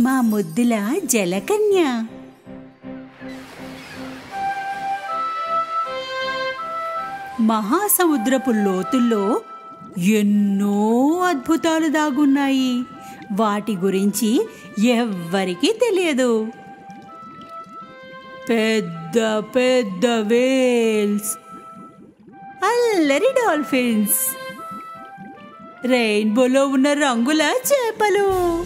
మా ముద్దుల జలకన్య మహాసముద్రపు లోతుల్లో ఎన్నో అద్భుతాలు దాగున్నాయి వాటి గురించి ఎవ్వరికీ తెలియదు పెద్ద పెద్ద వేల్స్ అల్లరి డాల్ఫిన్స్ రెయిన్బోలో ఉన్న రంగుల చేపలు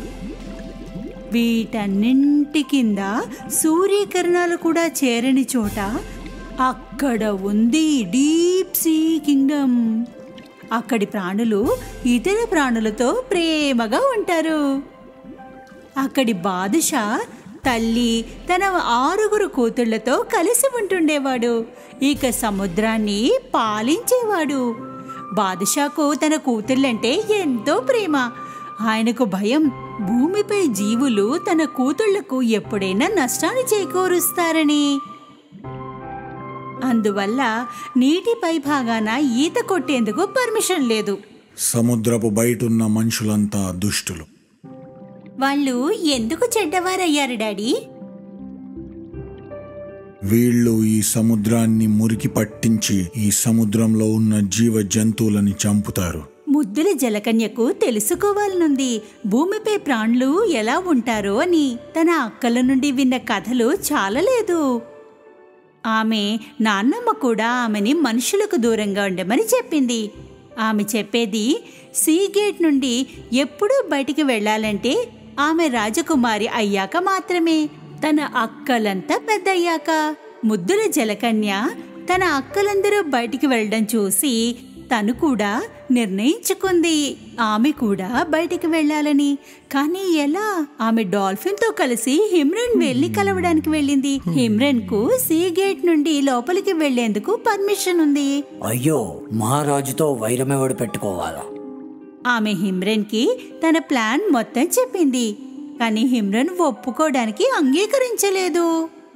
వీటన్నింటి కింద సూర్యకిరణాలు కూడా చేరని చోట అక్కడ ఉంది డీప్ సీ కింగ్డమ్ అక్కడి ప్రాణులు ఇతర ప్రాణులతో ప్రేమగా ఉంటారు అక్కడి బాదుషా తల్లి తన ఆరుగురు కూతుళ్లతో కలిసి ఉంటుండేవాడు ఇక సముద్రాన్ని పాలించేవాడు బాదుషాకు తన కూతుళ్ళంటే ఎంతో ప్రేమ ఆయనకు భయం భూమిపై జీవులు తన కూతుళ్లకు ఎప్పుడైనా నష్టాన్ని చేకూరుస్తారని అందువల్ల నీటిపై భాగాన ఈత కొట్టేందుకు పర్మిషన్ లేదు సముద్రపు బయటున్న మనుషులంతా దుష్టులు వాళ్ళు ఎందుకు చెడ్డవారయ్యారు డాడీ వీళ్ళు ఈ సముద్రాన్ని మురికి పట్టించి ఈ సముద్రంలో ఉన్న జీవ జంతువులని చంపుతారు ముద్దుల జలకన్యకు తెలుసుకోవాలనుంది భూమిపై ప్రాణులు ఎలా ఉంటారో అని తన అక్కల నుండి విన్న కథలు చాలలేదు ఆమె నాన్నమ్మ కూడా ఆమెని మనుషులకు దూరంగా ఉండమని చెప్పింది ఆమె చెప్పేది సీ గేట్ నుండి ఎప్పుడూ బయటికి వెళ్ళాలంటే ఆమె రాజకుమారి అయ్యాక మాత్రమే తన అక్కలంతా పెద్దయ్యాక ముద్దుల జలకన్య తన అక్కలందరూ బయటికి వెళ్ళడం చూసి తను కూడా నిర్ణయించుకుంది ఆమె కూడా బయటికి వెళ్ళాలని కానీ ఎలా ఆమె డాల్ఫిన్ తో కలిసి హిమ్రన్ వెళ్లి కలవడానికి వెళ్ళింది హిమ్రన్ కు సీ గేట్ నుండి లోపలికి వెళ్లేందుకు పర్మిషన్ ఉంది అయ్యో మహారాజుతో వైరమెవడు పెట్టుకోవాలా ఆమె హిమ్రన్ కి తన ప్లాన్ మొత్తం చెప్పింది కానీ హిమ్రన్ ఒప్పుకోవడానికి అంగీకరించలేదు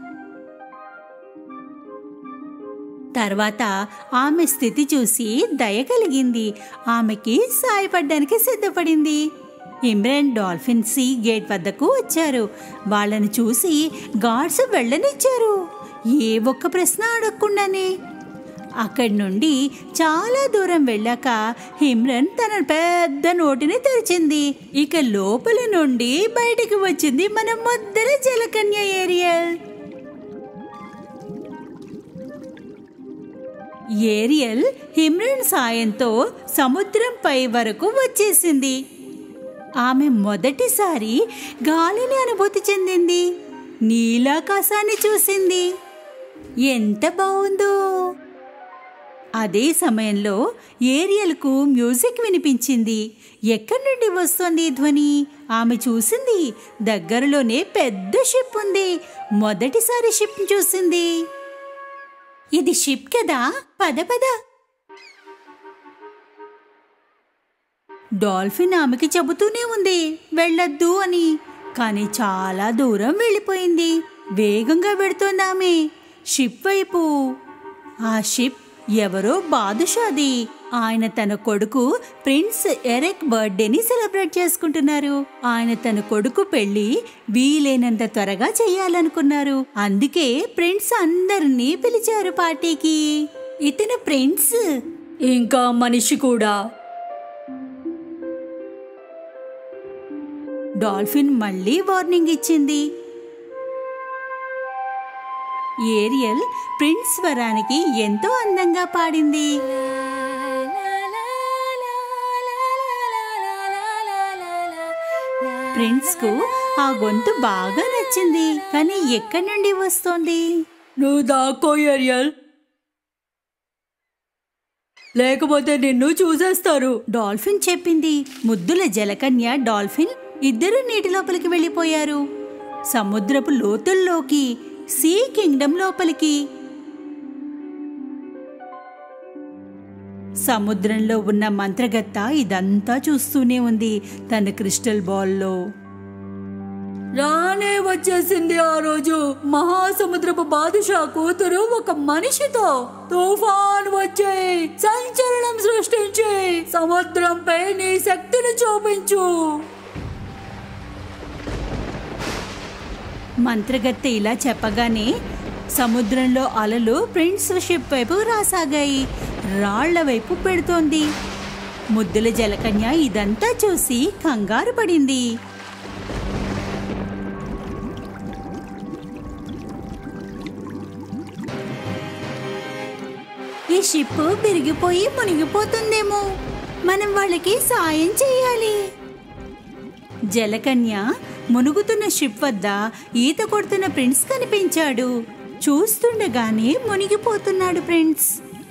తర్వాత ఆమె స్థితి చూసి దయ కలిగింది ఆమెకి సాయపడ్డానికి సిద్ధపడింది ఇమ్రాన్ డాల్ఫిన్ సీ గేట్ వద్దకు వచ్చారు వాళ్ళను చూసి గార్డ్స్ వెళ్ళనిచ్చారు ఏ ఒక్క ప్రశ్న అడగకుండానే అక్కడి నుండి చాలా దూరం వెళ్ళాక హిమ్రన్ తన పెద్ద నోటిని తెరిచింది ఇక లోపల నుండి బయటికి వచ్చింది మన ముద్దర జలకన్య ఏరియల్ ఏరియల్ హిమ్రన్ సాయంతో సముద్రంపై వరకు వచ్చేసింది ఆమె మొదటిసారి గాలిని అనుభూతి చెందింది నీలాకాశాన్ని చూసింది ఎంత బాగుందో అదే సమయంలో ఏరియల్కు మ్యూజిక్ వినిపించింది ఎక్కడి నుండి వస్తోంది ఈ ధ్వని ఆమె చూసింది దగ్గరలోనే పెద్ద షిప్ ఉంది మొదటిసారి షిప్ చూసింది ఇది షిప్ కదా పద పద డాల్ఫిన్ ఆమెకి చెబుతూనే ఉంది వెళ్ళొద్దు అని కానీ చాలా దూరం వెళ్ళిపోయింది వేగంగా వెడుతోంది ఆమె షిప్ వైపు ఆ షిప్ ఎవరో బాదుషాది ఆయన తన కొడుకు ప్రిన్స్ ఎరెక్ బర్త్డేని సెలబ్రేట్ చేసుకుంటున్నారు ఆయన తన కొడుకు పెళ్లి వీలైనంత త్వరగా చేయాలనుకున్నారు అందుకే ప్రిన్స్ అందరినీ పిలిచారు పార్టీకి ఇతను ప్రిన్స్ ఇంకా మనిషి కూడా డాల్ఫిన్ మళ్ళీ వార్నింగ్ ఇచ్చింది ఏరియల్ ప్రిన్స్ స్వరానికి ఎంతో అందంగా పాడింది ప్రిన్స్ కు ఆ గొంతు బాగా నచ్చింది కానీ ఎక్కడి నుండి వస్తోంది నువ్వు దాక్కో ఏరియల్ లేకపోతే నిన్ను చూసేస్తారు డాల్ఫిన్ చెప్పింది ముద్దుల జలకన్య డాల్ఫిన్ ఇద్దరు నీటి లోపలికి వెళ్ళిపోయారు సముద్రపు లోతుల్లోకి సీ కింగ్డమ్ లోపలికి సముద్రంలో ఉన్న మంత్రగత్త ఇదంతా చూస్తూనే ఉంది తన క్రిస్టల్ బాల్లో రానే వచ్చేసింది ఆ రోజు మహాసముద్రపు బాదుషా కూతురు ఒక మనిషితో తుఫాన్ వచ్చే సంచలనం సృష్టించి సముద్రంపై నీ శక్తిని చూపించు మంత్రగత్తె ఇలా చెప్పగానే సముద్రంలో అలలు ప్రిన్స్ షిప్ వైపు రాసాగాయి రాళ్ల వైపు పెడుతోంది ముద్దుల జలకన్య ఇదంతా చూసి కంగారు పడింది ఈ షిప్ విరిగిపోయి మునిగిపోతుందేమో మనం వాళ్ళకి సాయం చేయాలి జలకన్య మునుగుతున్న షిప్ వద్ద ఈత కొడుతున్న ప్రిన్స్ కనిపించాడు చూస్తుండగానే మునిగిపోతున్నాడు ప్రిన్స్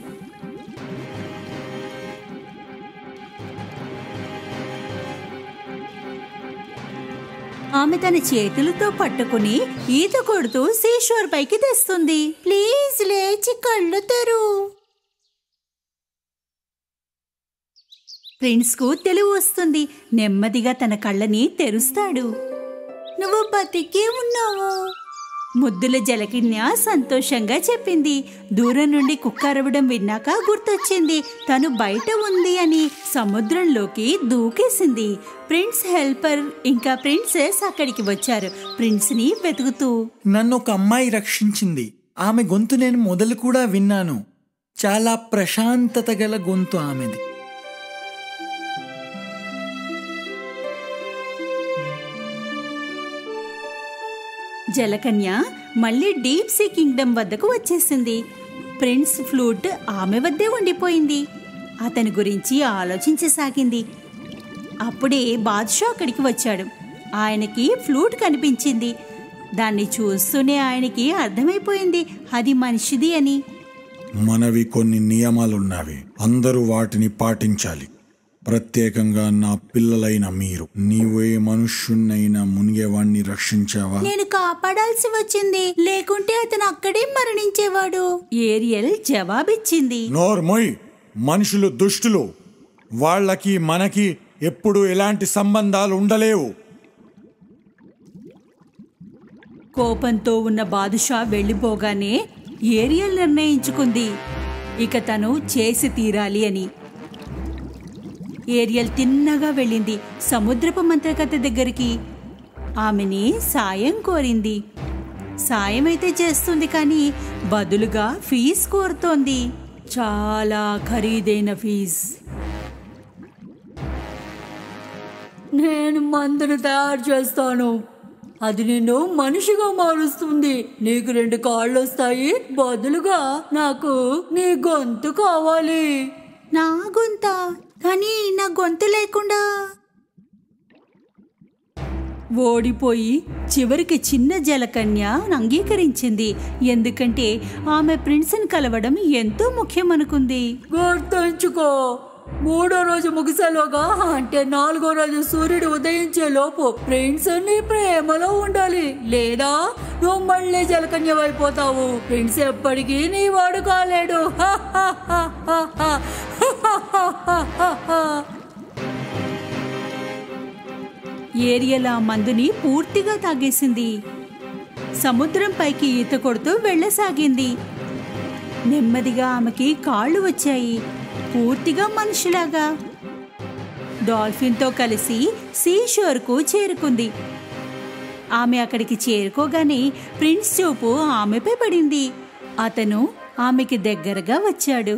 ఆమె తన చేతులతో పట్టుకుని ఈత కొడుతూ సీషోర్ పైకి తెస్తుంది ప్లీజ్ లేచి కళ్ళు తెరు ప్రిన్స్ కు తెలివి వస్తుంది నెమ్మదిగా తన కళ్ళని తెరుస్తాడు నువ్వు బతికే ఉన్నావు ముద్దుల జలకిన్య సంతోషంగా చెప్పింది దూరం నుండి కుక్క అరవడం విన్నాక గుర్తొచ్చింది తను బయట ఉంది అని సముద్రంలోకి దూకేసింది ప్రిన్స్ హెల్పర్ ఇంకా ప్రిన్సెస్ అక్కడికి వచ్చారు ప్రిన్స్ ని వెతుకుతూ నన్ను ఒక అమ్మాయి రక్షించింది ఆమె గొంతు నేను మొదలు కూడా విన్నాను చాలా ప్రశాంతత గల గొంతు ఆమెది జలకన్య మళ్ళీ డీప్ సీ కింగ్డమ్ వద్దకు వచ్చేసింది ప్రిన్స్ ఫ్లూట్ ఆమె వద్దే ఉండిపోయింది అతని గురించి ఆలోచించసాగింది అప్పుడే బాద్షా అక్కడికి వచ్చాడు ఆయనకి ఫ్లూట్ కనిపించింది దాన్ని చూస్తూనే ఆయనకి అర్థమైపోయింది అది మనిషిది అని మనవి కొన్ని నియమాలున్నవి అందరూ వాటిని పాటించాలి ప్రత్యేకంగా నా పిల్లలైన మీరు నీవే మనుష్యున్నైనా మునిగేవాణ్ణి రక్షించావా నేను కాపాడాల్సి వచ్చింది లేకుంటే అతను అక్కడే మరణించేవాడు ఏరియల్ జవాబిచ్చింది నోర్మొయ్ మనుషులు దుష్టులు వాళ్ళకి మనకి ఎప్పుడు ఎలాంటి సంబంధాలు ఉండలేవు కోపంతో ఉన్న బాదుషా వెళ్ళిపోగానే ఏరియల్ నిర్ణయించుకుంది ఇక తను చేసి తీరాలి అని ఏరియల్ తిన్నగా వెళ్ళింది సముద్రపు మంత్రకథ దగ్గరికి ఆమెని సాయం కోరింది సాయం అయితే చేస్తుంది కానీ బదులుగా ఫీజు కోరుతోంది చాలా ఖరీదైన ఫీజు నేను మందును తయారు చేస్తాను అది నిన్ను మనిషిగా మారుస్తుంది నీకు రెండు కాళ్ళు వస్తాయి బదులుగా నాకు నీ గొంతు కావాలి నా గొంత కానీ నా గొంతు లేకుండా ఓడిపోయి చివరికి చిన్న జలకన్య అంగీకరించింది ఎందుకంటే ఆమె ప్రిన్స్ని కలవడం ఎంతో ముఖ్యమనుకుంది గుర్తుంచుకో మూడో రోజు ముగిసేలోగా అంటే నాలుగో రోజు సూర్యుడు ఉదయించే లోపు ప్రిన్స్ నీ ప్రేమలో ఉండాలి లేదా నువ్వు మళ్ళీ జలకన్యమైపోతావు ప్రిన్స్ ఎప్పటికీ నీ వాడు కాలేడు ఏరియల్ ఆ మందుని పూర్తిగా తాగేసింది సముద్రం పైకి ఈత కొడుతూ వెళ్ళసాగింది నెమ్మదిగా ఆమెకి కాళ్ళు వచ్చాయి పూర్తిగా మనిషిలాగా డాల్ఫిన్తో కలిసి సీషోర్కు చేరుకుంది ఆమె అక్కడికి చేరుకోగానే ప్రిన్స్ చూపు ఆమెపై పడింది అతను ఆమెకి దగ్గరగా వచ్చాడు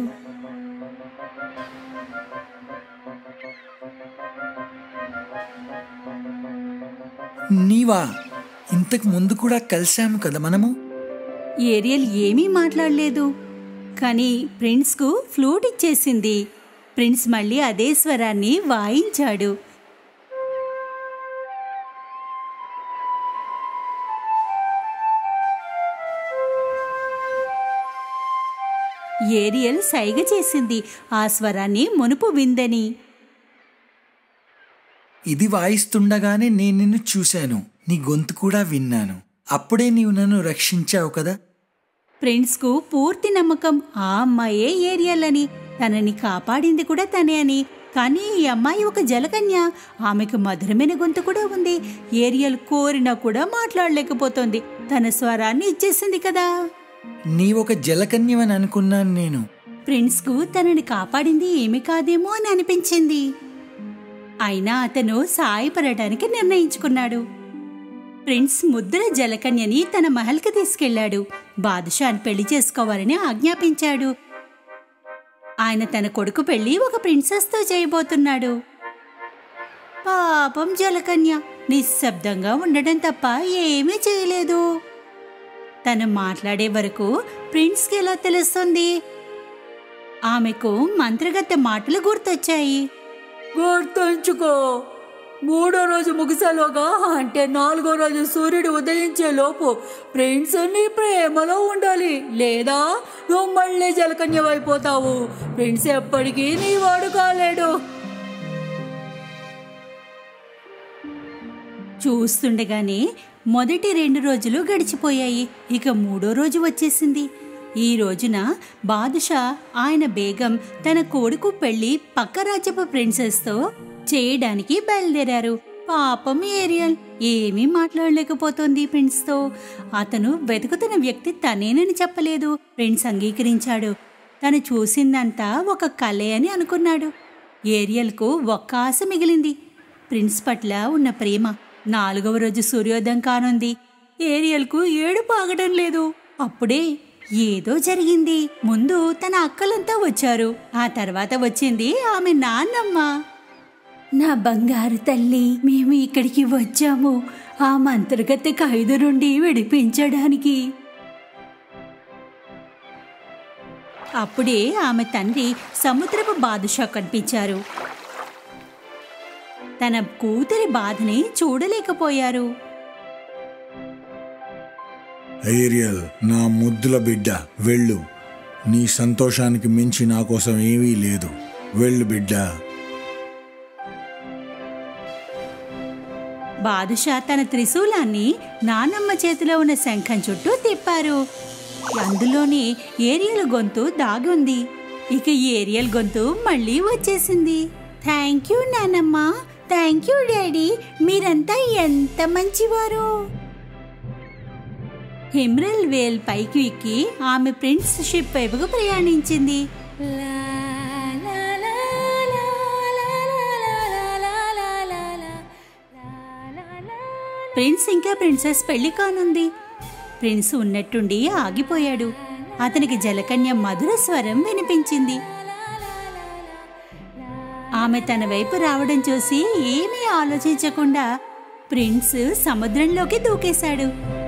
నీవా ఇంతకు ముందు కూడా కలిశాము కదా మనము ఏరియల్ ఏమీ మాట్లాడలేదు కానీ ప్రిన్స్కు ఫ్లూట్ ఇచ్చేసింది ప్రిన్స్ మళ్ళీ అదే స్వరాన్ని వాయించాడు ఏరియల్ సైగ చేసింది ఆ స్వరాన్ని మునుపు విందని ఇది వాయిస్తుండగానే నేను నిన్ను చూశాను నీ గొంతు కూడా విన్నాను అప్పుడే నీవు నన్ను రక్షించావు కదా ప్రిన్స్కు పూర్తి నమ్మకం ఆ అమ్మాయే ఏరియల్ అని తనని కాపాడింది కూడా తనే అని కానీ ఈ అమ్మాయి ఒక జలకన్య ఆమెకు మధురమైన గొంతు కూడా ఉంది ఏరియల్ కోరినా కూడా మాట్లాడలేకపోతోంది తన స్వరాన్ని ఇచ్చేసింది కదా నీవొక జలకన్యవని అనుకున్నాను నేను ప్రిన్స్కు తనని కాపాడింది ఏమి కాదేమో అని అనిపించింది అయినా అతను సాయపడటానికి నిర్ణయించుకున్నాడు ప్రిన్స్ ముద్ర జలకన్యని తన మహల్కి తీసుకెళ్లాడు బాదుషాన్ పెళ్లి చేసుకోవాలని ఆజ్ఞాపించాడు ఆయన తన కొడుకు పెళ్లి ఒక ప్రిన్సెస్తో చేయబోతున్నాడు పాపం జలకన్య నిశ్శబ్దంగా ఉండడం తప్ప ఏమీ చేయలేదు తను మాట్లాడే వరకు ప్రిన్స్కి ఎలా తెలుస్తుంది ఆమెకు మంత్రగత్తె మాటలు గుర్తొచ్చాయి గుర్తుంచుకో మూడో రోజు ముగిసేలోగా అంటే నాలుగో రోజు సూర్యుడు ఉదయించే లోపు ప్రిన్స్ నీ ప్రేమలో ఉండాలి లేదా నువ్వు మళ్ళీ జలకన్యమైపోతావు ప్రిన్స్ ఎప్పటికీ నీ వాడు కాలేడు చూస్తుండగానే మొదటి రెండు రోజులు గడిచిపోయాయి ఇక మూడో రోజు వచ్చేసింది ఈ రోజున బాదుషా ఆయన బేగం తన కొడుకు పెళ్లి పక్క రాజ్యపు ప్రిన్సెస్తో చేయడానికి బయలుదేరారు పాపం ఏరియల్ ఏమీ మాట్లాడలేకపోతోంది ప్రిన్స్తో అతను వెతుకుతున్న వ్యక్తి తనేనని చెప్పలేదు ప్రిన్స్ అంగీకరించాడు తను చూసిందంతా ఒక కలే అని అనుకున్నాడు ఏరియల్కు ఒక్క ఆశ మిగిలింది ప్రిన్స్ పట్ల ఉన్న ప్రేమ నాలుగవ రోజు సూర్యోదయం కానుంది ఏరియల్కు ఏడుపు ఆగడం లేదు అప్పుడే ఏదో జరిగింది ముందు తన అక్కలంతా వచ్చారు ఆ తర్వాత వచ్చింది ఆమె నాన్నమ్మ నా బంగారు తల్లి మేము ఇక్కడికి వచ్చాము ఆ మంత్రగత్తె ఖైదు నుండి విడిపించడానికి అప్పుడే ఆమె తండ్రి సముద్రపు బాదుషా కనిపించారు తన కూతురి బాధని చూడలేకపోయారు ఏరియల్ నా ముద్దుల బిడ్డ వెళ్ళు నీ సంతోషానికి మించి నా కోసం ఏమీ లేదు వెళ్ళు బిడ్డ బాదుషా తన త్రిశూలాన్ని నానమ్మ చేతిలో ఉన్న శంఖం చుట్టూ తిప్పారు అందులోనే ఏరియల్ గొంతు దాగుంది ఇక ఏరియల్ గొంతు మళ్ళీ వచ్చేసింది థ్యాంక్ యూ నానమ్మ థ్యాంక్ యూ డాడీ మీరంతా ఎంత మంచివారు హిమ్రల్ వేల్ పైకి ఎక్కి ఆమె ప్రిన్స్ షిప్ వైపుకు ప్రయాణించింది ప్రిన్స్ ఇంకా ప్రిన్సెస్ పెళ్లి కానుంది ప్రిన్స్ ఉన్నట్టుండి ఆగిపోయాడు అతనికి జలకన్య మధుర స్వరం వినిపించింది ఆమె తన వైపు రావడం చూసి ఏమీ ఆలోచించకుండా ప్రిన్స్ సముద్రంలోకి దూకేశాడు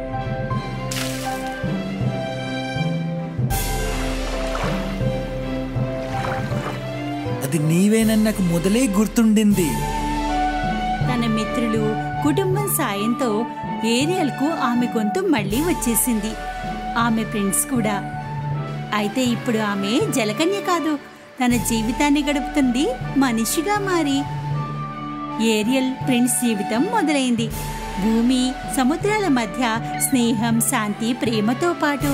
అది నీవేనని నాకు మొదలే గుర్తుండింది తన మిత్రులు కుటుంబం సాయంతో ఏరియల్కు ఆమె గొంతు మళ్ళీ వచ్చేసింది ఆమె ఫ్రెండ్స్ కూడా అయితే ఇప్పుడు ఆమె జలకన్య కాదు తన జీవితాన్ని గడుపుతుంది మనిషిగా మారి ఏరియల్ ప్రిన్స్ జీవితం మొదలైంది భూమి సముద్రాల మధ్య స్నేహం శాంతి ప్రేమతో పాటు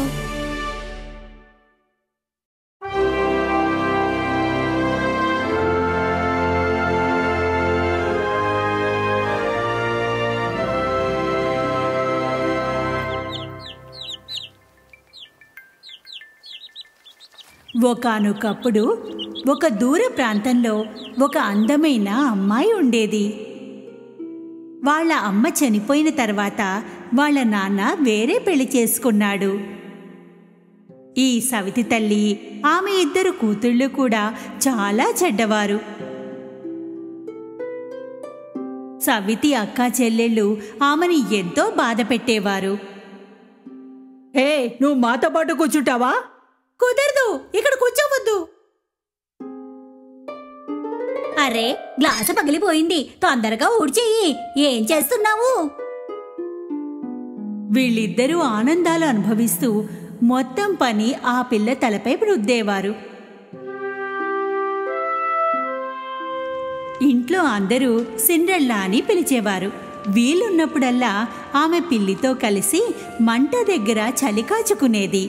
ఒకానొకప్పుడు ఒక దూర ప్రాంతంలో ఒక అందమైన అమ్మాయి ఉండేది వాళ్ళ అమ్మ చనిపోయిన తర్వాత వాళ్ళ నాన్న వేరే పెళ్లి చేసుకున్నాడు ఈ సవితి తల్లి ఆమె ఇద్దరు కూతుళ్ళు కూడా చాలా చెడ్డవారు సవితి అక్క చెల్లెళ్ళు ఆమెని ఎంతో బాధ పెట్టేవారు హే నువ్వు మాతో పాటు కూర్చుంటావా కుదరదు ఇక్కడ కూర్చోవద్దు అరే గ్లాసు పగిలిపోయింది తొందరగా ఊడ్చేయి ఏం చేస్తున్నావు వీళ్ళిద్దరూ ఆనందాలు అనుభవిస్తూ మొత్తం పని ఆ పిల్ల తలపై రుద్దేవారు ఇంట్లో అందరూ సిండ్రల్లా అని పిలిచేవారు వీలున్నప్పుడల్లా ఆమె పిల్లితో కలిసి మంట దగ్గర చలి కాచుకునేది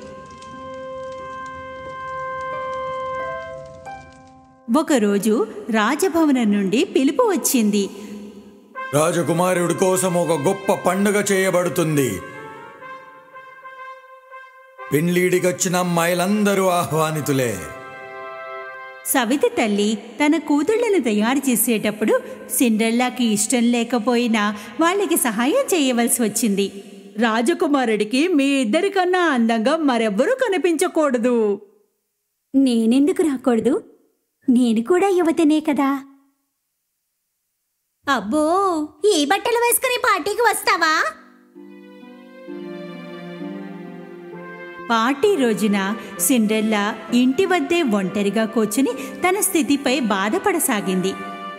ఒకరోజు రాజభవనం నుండి పిలుపు వచ్చింది రాజకుమారుడి కోసం ఒక గొప్ప పండుగ చేయబడుతుంది పెండ్లీడికొచ్చిన అమ్మాయిలందరూ ఆహ్వానితులే సవితి తల్లి తన కూతుళ్లను తయారు చేసేటప్పుడు సిండ్రెల్లాకి ఇష్టం లేకపోయినా వాళ్ళకి సహాయం చేయవలసి వచ్చింది రాజకుమారుడికి మీ ఇద్దరికన్నా అందంగా మరెవ్వరూ కనిపించకూడదు నేనెందుకు రాకూడదు నేను కూడా యువతనే కదా అబ్బో ఈ బట్టలు వేసుకుని పార్టీకి వస్తావా పార్టీ రోజున సిండ్రెల్లా ఇంటి వద్దే ఒంటరిగా కూర్చుని తన స్థితిపై బాధపడసాగింది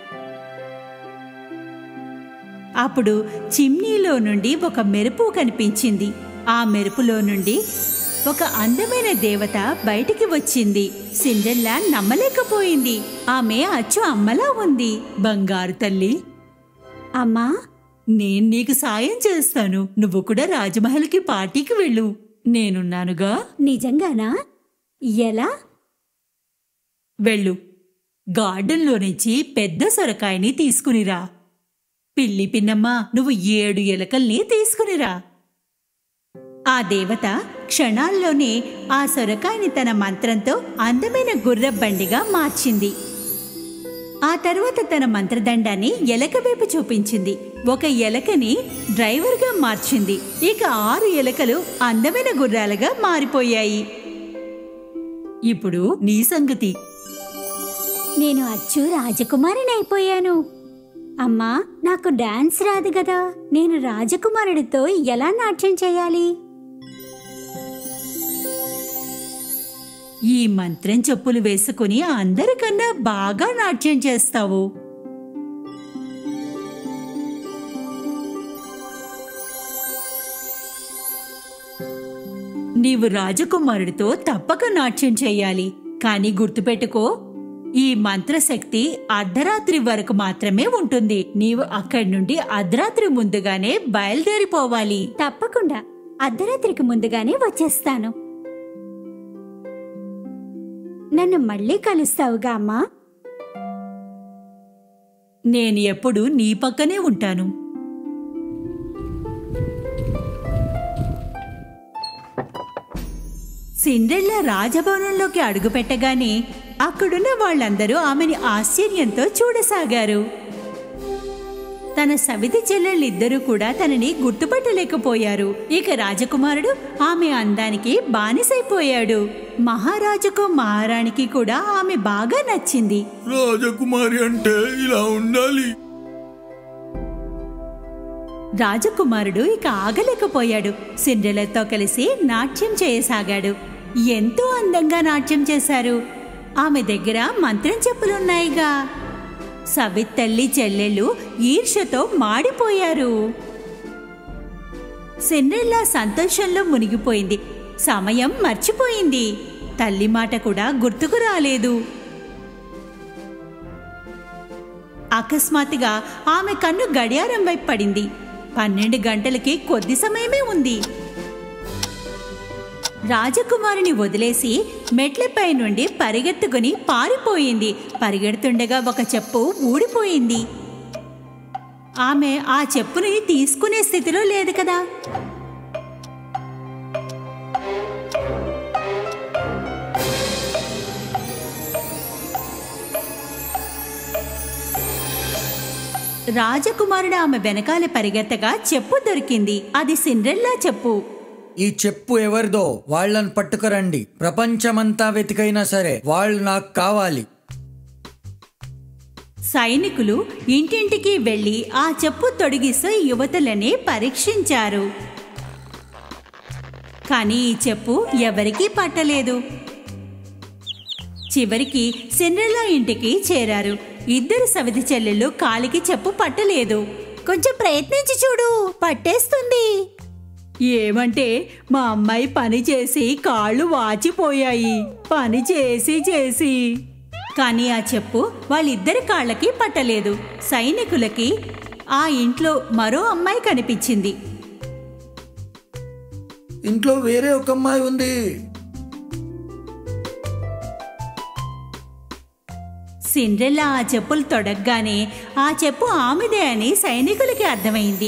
అప్పుడు చిమ్నీలో నుండి ఒక మెరుపు కనిపించింది ఆ మెరుపులో నుండి ఒక అందమైన దేవత బయటికి వచ్చింది సిండ్రెల్లా నమ్మలేకపోయింది ఆమె అచ్చు అమ్మలా ఉంది బంగారు తల్లి అమ్మా నేను నీకు సాయం చేస్తాను నువ్వు కూడా రాజమహల్కి పార్టీకి వెళ్ళు నేనున్నానుగా నిజంగానా ఎలా వెళ్ళు గార్డెన్లో నుంచి పెద్ద సొరకాయని తీసుకునిరా పిల్లి పిన్నమ్మ నువ్వు ఏడు ఎలకల్ని తీసుకునిరా ఆ దేవత క్షణాల్లోనే ఆ సొరకాయని తన మంత్రంతో అందమైన గుర్రబండిగా మార్చింది ఆ తర్వాత తన మంత్రదండాన్ని ఎలక వైపు చూపించింది ఒక ఎలకని డ్రైవర్గా మార్చింది ఇక ఆరు ఎలకలు అందమైన గుర్రాలుగా మారిపోయాయి ఇప్పుడు నీ సంగతి నేను అచ్చు రాజకుమారిని అయిపోయాను అమ్మా నాకు డాన్స్ రాదు కదా నేను రాజకుమారుడితో ఎలా నాట్యం చేయాలి ఈ మంత్రం చెప్పులు వేసుకుని అందరికన్నా బాగా నాట్యం చేస్తావు నీవు రాజకుమారుడితో తప్పక నాట్యం చేయాలి కానీ గుర్తుపెట్టుకో ఈ మంత్రశక్తి అర్ధరాత్రి వరకు మాత్రమే ఉంటుంది నీవు అక్కడి నుండి అర్ధరాత్రి ముందుగానే బయలుదేరిపోవాలి తప్పకుండా అర్ధరాత్రికి ముందుగానే వచ్చేస్తాను నన్ను మళ్ళీ కలుస్తావుగా అమ్మా నేను ఎప్పుడు నీ పక్కనే ఉంటాను సిండ్రెల్లా రాజభవనంలోకి అడుగుపెట్టగానే అక్కడున్న వాళ్ళందరూ ఆమెని ఆశ్చర్యంతో చూడసాగారు తన సవితి చెల్లెళ్ళిద్దరూ కూడా తనని గుర్తుపట్టలేకపోయారు ఇక రాజకుమారుడు ఆమె అందానికి బానిసైపోయాడు మహారాజుకు మహారాణికి కూడా ఆమె బాగా నచ్చింది రాజకుమారి అంటే ఇలా ఉండాలి రాజకుమారుడు ఇక ఆగలేకపోయాడు సిండ్రెలతో కలిసి నాట్యం చేయసాగాడు ఎంతో అందంగా నాట్యం చేశారు ఆమె దగ్గర మంత్రం చెప్పులున్నాయిగా సవిత్తల్లి చెల్లెళ్ళు ఈర్ష్యతో మాడిపోయారు సిండ్రెల్లా సంతోషంలో మునిగిపోయింది సమయం మర్చిపోయింది తల్లి మాట కూడా గుర్తుకు రాలేదు అకస్మాత్తుగా ఆమె కన్ను గడియారం వైపు పడింది పన్నెండు గంటలకి కొద్ది సమయమే ఉంది రాజకుమారిని వదిలేసి మెట్లపై నుండి పరిగెత్తుకుని పారిపోయింది పరిగెడుతుండగా ఒక చెప్పు ఊడిపోయింది ఆమె ఆ చెప్పుని తీసుకునే స్థితిలో లేదు కదా రాజకుమారుడు ఆమె వెనకాల పరిగెత్తగా చెప్పు దొరికింది అది సిండ్రెల్లా చెప్పు ఈ చెప్పు ఎవరిదో వాళ్ళని పట్టుకురండి ప్రపంచమంతా వెతికైనా సరే వాళ్ళు నాకు కావాలి సైనికులు ఇంటింటికి వెళ్లి ఆ చెప్పు తొడిగిస్తూ యువతులని పరీక్షించారు కానీ ఈ చెప్పు ఎవరికీ పట్టలేదు చివరికి సిండ్రెల్లా ఇంటికి చేరారు ఇద్దరు సవితి చెల్లెళ్ళు కాలికి చెప్పు పట్టలేదు కొంచెం ప్రయత్నించి చూడు పట్టేస్తుంది ఏమంటే మా అమ్మాయి పని చేసి కాళ్ళు వాచిపోయాయి పని చేసి చేసి కానీ ఆ చెప్పు వాళ్ళిద్దరి కాళ్ళకి పట్టలేదు సైనికులకి ఆ ఇంట్లో మరో అమ్మాయి కనిపించింది ఇంట్లో వేరే ఒక అమ్మాయి ఉంది సిండ్రెల్లా ఆ చెప్పులు తొడగ్గానే ఆ చెప్పు ఆమెదే అని సైనికులకి అర్థమైంది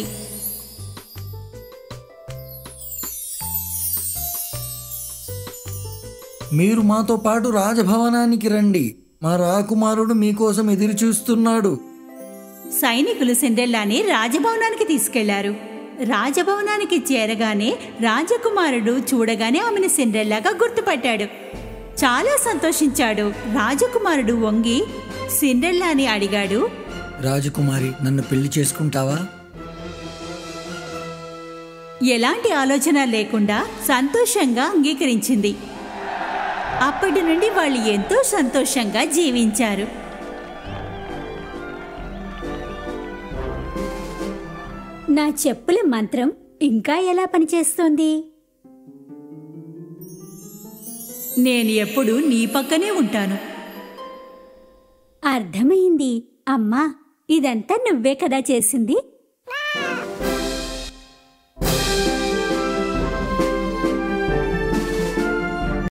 మీరు మాతో పాటు రాజభవనానికి రండి మా రాకుమారుడు మీకోసం ఎదురు చూస్తున్నాడు సైనికులు సిండ్రెల్లాని రాజభవనానికి తీసుకెళ్లారు రాజభవనానికి చేరగానే రాజకుమారుడు చూడగానే ఆమెను సిండ్రెల్లాగా గుర్తుపట్టాడు చాలా సంతోషించాడు రాజకుమారుడు వంగి సిండ్రెల్లాని అడిగాడు రాజకుమారి నన్ను పెళ్లి చేసుకుంటావా ఎలాంటి ఆలోచన లేకుండా సంతోషంగా అంగీకరించింది అప్పటి నుండి వాళ్ళు ఎంతో సంతోషంగా జీవించారు నా చెప్పుల మంత్రం ఇంకా ఎలా పనిచేస్తోంది నేను ఎప్పుడు నీ పక్కనే ఉంటాను అర్థమైంది అమ్మా ఇదంతా నువ్వే కదా చేసింది